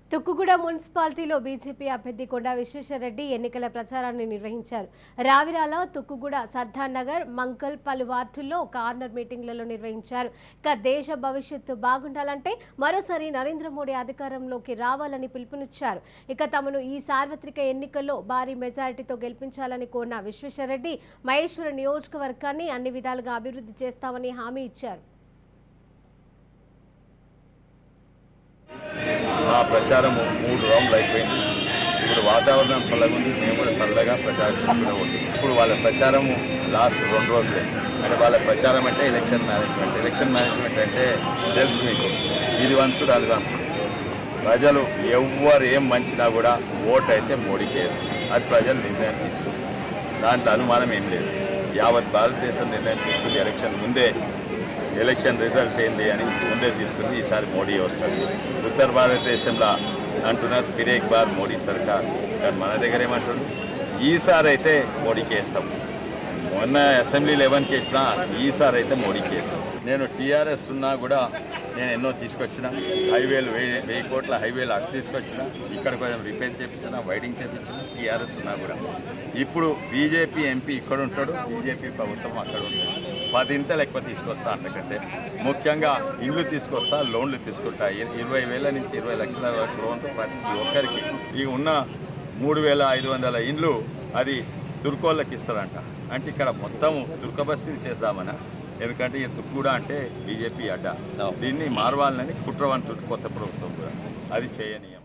తుక్కుగూడ మున్సిపాలిటీలో బీజేపీ అభ్యర్థి కొండా విశ్వేశ్వరరెడ్డి ఎన్నికల ప్రచారాన్ని నిర్వహించారు రావిరాల తుక్కుగూడ సర్దార్ నగర్ మంకల్ పలు వార్డుల్లో కార్నర్ మీటింగ్లలో నిర్వహించారు ఇక దేశ భవిష్యత్తు బాగుండాలంటే మరోసారి నరేంద్ర మోడీ అధికారంలోకి రావాలని పిలుపునిచ్చారు ఇక తమను ఈ సార్వత్రిక ఎన్నికల్లో భారీ మెజారిటీతో గెలిపించాలని కోరిన విశ్వేశ్వరరెడ్డి మహేశ్వర నియోజకవర్గాన్ని అన్ని విధాలుగా అభివృద్ధి చేస్తామని హామీ ఇచ్చారు మా ప్రచారము మూడు రౌండ్లు అయిపోయింది ఇప్పుడు వాతావరణం చల్లగా ఉంది మేము కూడా చల్లగా ప్రచారం చేసుకునే ఉంటుంది ఇప్పుడు వాళ్ళ ప్రచారము లాస్ట్ రెండు రోజులే అంటే వాళ్ళ ప్రచారం అంటే ఎలక్షన్ మేనేజ్మెంట్ ఎలక్షన్ మేనేజ్మెంట్ అంటే తెలుసు మీకు ఇది వన్స్ అది వన్స్ ప్రజలు ఎవ్వరు ఏం మంచినా కూడా ఓటు అయితే మోడీకి వేస్తుంది అది ప్రజలు నిర్ణయం తీసుకుంటారు దాంట్లో అనుమానం ఏం లేదు యావత్ భారతదేశం నిర్ణయం తీసుకుంది ఎలక్షన్ ముందే ఎలక్షన్ రిజల్ట్ ఏంది అని ముందే తీసుకుంది ఈసారి మోడీ వస్తుంది ఉత్తర భారతదేశంలో అంటున్నారు ఫిరేక్ బార్ మోడీ సర్కార్ కానీ మన దగ్గర ఏమంటారు ఈసారి అయితే మోడీకి వేస్తాం మొన్న అసెంబ్లీ లెవెన్ చేసిన ఈసారి అయితే మోడీకి వేస్తాం నేను టీఆర్ఎస్ ఉన్నా కూడా నేను ఎన్నో తీసుకొచ్చిన హైవేలు వెయ్యి వెయ్యి కోట్ల హైవేలు అటు తీసుకొచ్చిన ఇక్కడ కొంచెం రిపేర్ చేయించిన వైడింగ్ చేయించిన టీఆర్ఎస్ ఉన్నా కూడా ఇప్పుడు బీజేపీ ఎంపీ ఇక్కడ ఉంటాడు బీజేపీ ప్రభుత్వం అక్కడ ఉంటుంది పదింతలు ఎక్కువ తీసుకొస్తా అంతకంటే ముఖ్యంగా ఇల్లు తీసుకొస్తా లోన్లు తీసుకుంటా ఇ- ఇరవై వేల నుంచి ఇరవై లక్షల వరకు లోన్ ప్రతి ఒక్కరికి ఈ ఉన్న మూడు వేల ఐదు వందల ఇండ్లు అది దుర్కోళ్ళకి ఇస్తారంట అంటే ఇక్కడ మొత్తం దుర్గబస్తీలు చేద్దామన ఎందుకంటే ఈ తుక్కుడ అంటే బీజేపీ అడ్డ దీన్ని మారవాలని కుట్రవంతుడు కొత్త ప్రభుత్వం కూడా అది చేయని